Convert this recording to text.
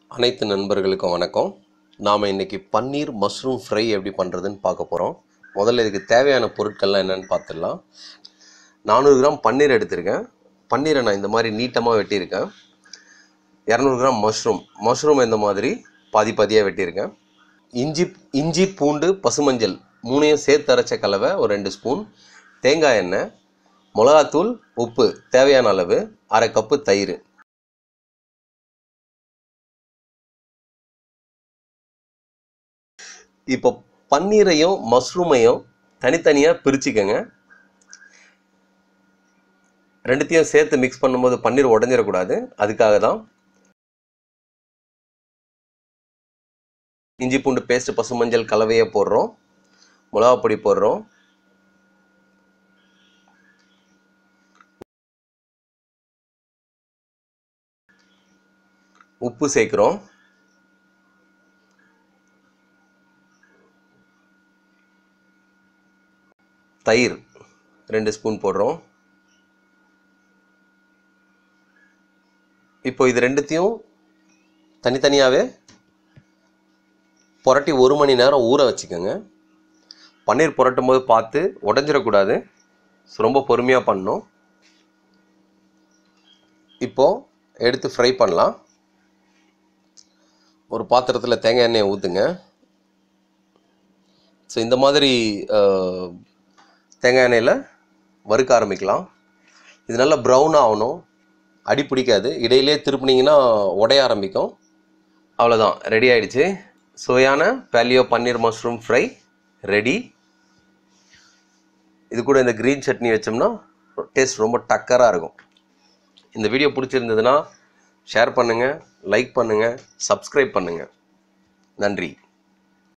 அனைத்து நண்பர்களுக்கும் வணக்கம் நாம் இன்னைக்கு பன்னீர் மஷ்ரூம் ஃப்ரை எப்படி பண்ணுறதுன்னு பார்க்க போகிறோம் முதல்ல இதுக்கு தேவையான பொருட்கள்லாம் என்னென்னு பார்த்துடலாம் நானூறு கிராம் பன்னீர் எடுத்திருக்கேன் பன்னீரை நான் இந்த மாதிரி நீட்டமாக வெட்டியிருக்கேன் இரநூறு கிராம் மஷ்ரூம் மஷ்ரூம் இந்த மாதிரி பாதி பாதியாக வெட்டியிருக்கேன் இஞ்சி இஞ்சி பூண்டு பசுமஞ்சள் மூணையும் சேர்த்து அரைச்ச கலவை ஒரு ரெண்டு ஸ்பூன் தேங்காய் எண்ணெய் மிளகாத்தூள் உப்பு தேவையான அளவு அரை கப்பு தயிர் இப்போ பன்னீரையும் மஷ்ரூமையும் தனித்தனியாக பிரிச்சுக்கங்க ரெண்டுத்தையும் சேர்த்து மிக்ஸ் பண்ணும்போது பன்னீர் உடஞ்சிடக்கூடாது அதுக்காக தான் இஞ்சி பூண்டு பேஸ்ட் பசுமஞ்சள் கலவையை போடுறோம் மிளகா பொடி போடுறோம் உப்பு சேர்க்குறோம் தயிர் ரெண்டு ஸ்பூன் போடுறோம் இப்போ இது ரெண்டுத்தையும் தனித்தனியாகவே புரட்டி ஒரு மணி நேரம் ஊற வச்சுக்கோங்க பன்னீர் புரட்டும் போது பார்த்து உடஞ்சிடக்கூடாது ஸோ ரொம்ப பொறுமையாக பண்ணணும் இப்போது எடுத்து ஃப்ரை பண்ணலாம் ஒரு பாத்திரத்தில் தேங்காய் எண்ணெயை ஊற்றுங்க ஸோ இந்த மாதிரி அஹ், தேங்காய் எண்ணெயில் வறுக்க ஆரம்பிக்கலாம் இது நல்லா ப்ரௌன் ஆகணும் அடி பிடிக்காது இடையிலே திருப்பினீங்கன்னா உடைய ஆரம்பிக்கும் அவ்வளோதான் ரெடி ஆயிடுச்சு சுவையான paleo paneer mushroom fry ready இது கூட இந்த க்ரீன் சட்னி வச்சோம்னா டேஸ்ட் ரொம்ப டக்கராக இருக்கும் இந்த வீடியோ பிடிச்சிருந்ததுன்னா ஷேர் பண்ணுங்கள் லைக் பண்ணுங்கள் சப்ஸ்கிரைப் பண்ணுங்கள் நன்றி